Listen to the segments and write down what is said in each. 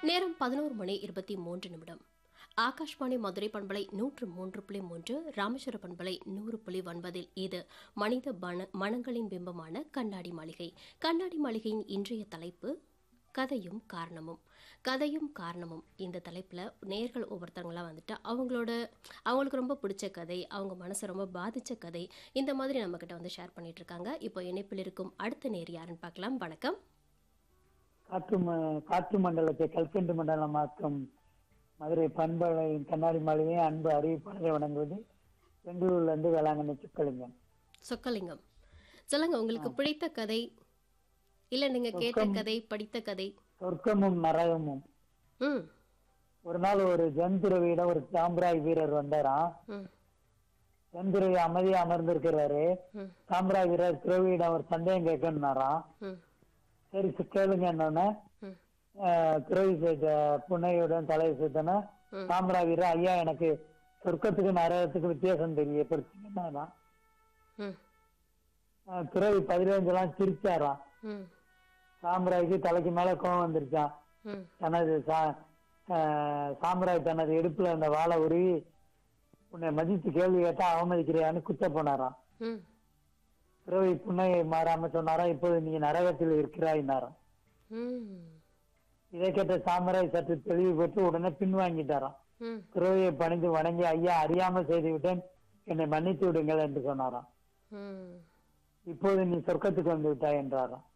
நேரம் பதினோரு மணி இருபத்தி மூன்று நிமிடம் ஆகாஷ்வாணி மதுரை பண்பலை நூற்று மூன்று புள்ளி மூன்று ராமேஸ்வர பண்பலை நூறு புள்ளி ஒன்பதில் இது மனித பண மனங்களின் பிம்பமான கண்ணாடி மாளிகை கண்ணாடி மாளிகையின் இன்றைய தலைப்பு கதையும் காரணமும் கதையும் காரணமும் இந்த தலைப்பில் நேர்கள் ஒவ்வொருத்தவங்களாம் வந்துட்டு அவங்களோட அவங்களுக்கு ரொம்ப பிடிச்ச கதை அவங்க மனசை ரொம்ப பாதித்த கதை இந்த மாதிரி நம்மக்கிட்ட வந்து ஷேர் பண்ணிட்டு இருக்காங்க இப்போ இணைப்பில் இருக்கும் அடுத்த நேர் யாருன்னு பார்க்கலாம் வணக்கம் காற்று ம- காற்று மண்டலத்தை கல்கண்டு மண்டலமாக்கும் மதுரை பண்பலையின் கண்ணாடி மாளிகையை அன்பு அறிவிப்பாளரை வணங்குவது பெங்களூர்ல இருந்து வேளாங்கண்ணி சுக்கலிங்கம் சொக்கலிங்கம் சொல்லுங்க உங்களுக்கு பிடித்த கதை இல்ல நீங்க கேட்ட கதை படித்த கதை சொர்க்கமும் நரகமும் ம் ஒரு நாள் ஒரு ஜந்துரவியிடம் ஒரு சாம்ராய் வீரர் வந்தாராம் ம் ஜந்துரவி அமைதியா அமர்ந்திருக்கிறாரு ம் சாம்ராய் வீரர் துறவியிடம் ஒரு சந்தேகம் கேட்கணும்னாராம் ம் சரி சு- கேளுங்க என்னன்னு ம் துறவி செய்த புன்னையுடன் தலையை சுத்தன ம். சாம்ராய் வீரர் ஐயா எனக்கு சொர்க்கத்துக்கு நரகத்துக்கு வித்தியாசம் தெரியப்படுத்தினா ம் துறவி பதினஞ்செல்லாம் சிரிச்சாராம் ம் சாம்ராய்க்கு தலைக்கு மேல கோவம் வந்துருச்சான் ம் தனது சா- ஆஹ் சாம்ராய் தனது இடுப்புல அந்த வாளை உருவி உன்னை மதித்து கேள்வி கேட்டா அவமதிக்கிறியான்னு குத்த போனாராம் ம் துறவி புன்னையை மாறாம சொன்னாராம் இப்போது நீ நரகத்தில் இருக்கிறாயினாராம் ம் இதை கேட்ட சாம்ராய் சற்று தெளிவு பெற்று உடனே பின்வாங்கிட்டாராம் ம் துறவியை பணிந்து வணங்கி ஐயா அறியாமல் செய்து விட்டேன் என்னை மன்னித்து விடுங்கள் என்று சொன்னாராம் ம் இப்போது நீ சொர்க்கத்துக்கு வந்து விட்டாய் என்றாராம்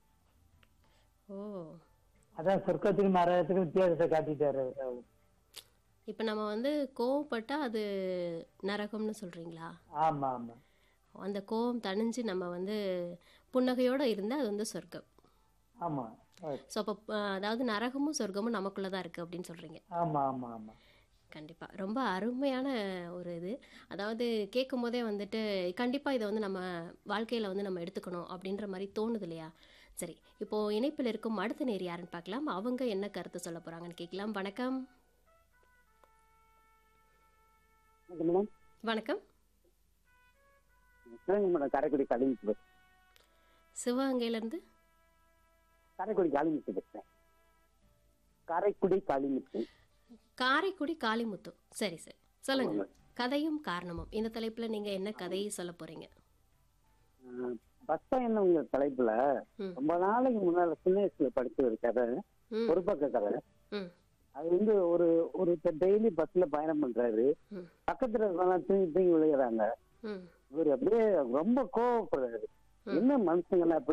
ஓ அதான் சொர்க்கத்துக்கு நரகத்துக்கு வித்தியாசத்தை காட்டிட்டாரு அவரு. இப்போ நம்ம வந்து கோவப்பட்டா அது நரகம்னு சொல்றீங்களா ஆமா ஆமா அந்த கோவம் தணிஞ்சு நம்ம வந்து புன்னகையோட இருந்தால் அது வந்து சொர்க்கம் ஆமா ஸோ அப்போ அதாவது நரகமும் சொர்க்கமும் நமக்குள்ள தான் இருக்குது அப்படின்னு சொல்கிறீங்க ஆமா ஆமா ஆமா கண்டிப்பாக ரொம்ப அருமையான ஒரு இது அதாவது கேட்கும் போதே வந்துட்டு கண்டிப்பாக இதை வந்து நம்ம வாழ்க்கையில் வந்து நம்ம எடுத்துக்கணும் அப்படின்ற மாதிரி தோணுது இல்லையா சரி இப்போது இணைப்பில் இருக்கும் அடுத்த நேர் யாருன்னு பார்க்கலாம் அவங்க என்ன கருத்து சொல்ல போகிறாங்கன்னு கேட்கலாம் வணக்கம் மேடம் வணக்கம் சிவகங்கை மேடம் காரைக்குடி காளிமுத்து பஸ் சிவகங்கையிலேருந்து காரைக்குடி காளிமுத்து பேசுறேன் காரைக்குடி காளிமுத்து காரைக்குடி காளிமுத்து சரி சரி சொல்லுங்க கதையும் காரணமும் இந்த தலைப்பில் நீங்கள் என்ன கதையை சொல்ல போகிறீங்க ஆஹ் பஸ் பயணம்ங்கிற தலைப்புல ம். ரொம்ப நாளைக்கு முன்னால சின்ன வயசுல படிச்ச ஒரு கதை ம் ஒரு பக்க கதை ம் அது வந்து ஒரு ஒரு டெய்லி பஸ்ல பயணம் பண்றாரு ம் பக்கத்துல இருக்கவங்க தூங்கி தூங்கி விழுகிறாங்க ம் இவர் அப்படியே ரொம்ப கோவப்படுறாரு என்ன மனுஷங்கள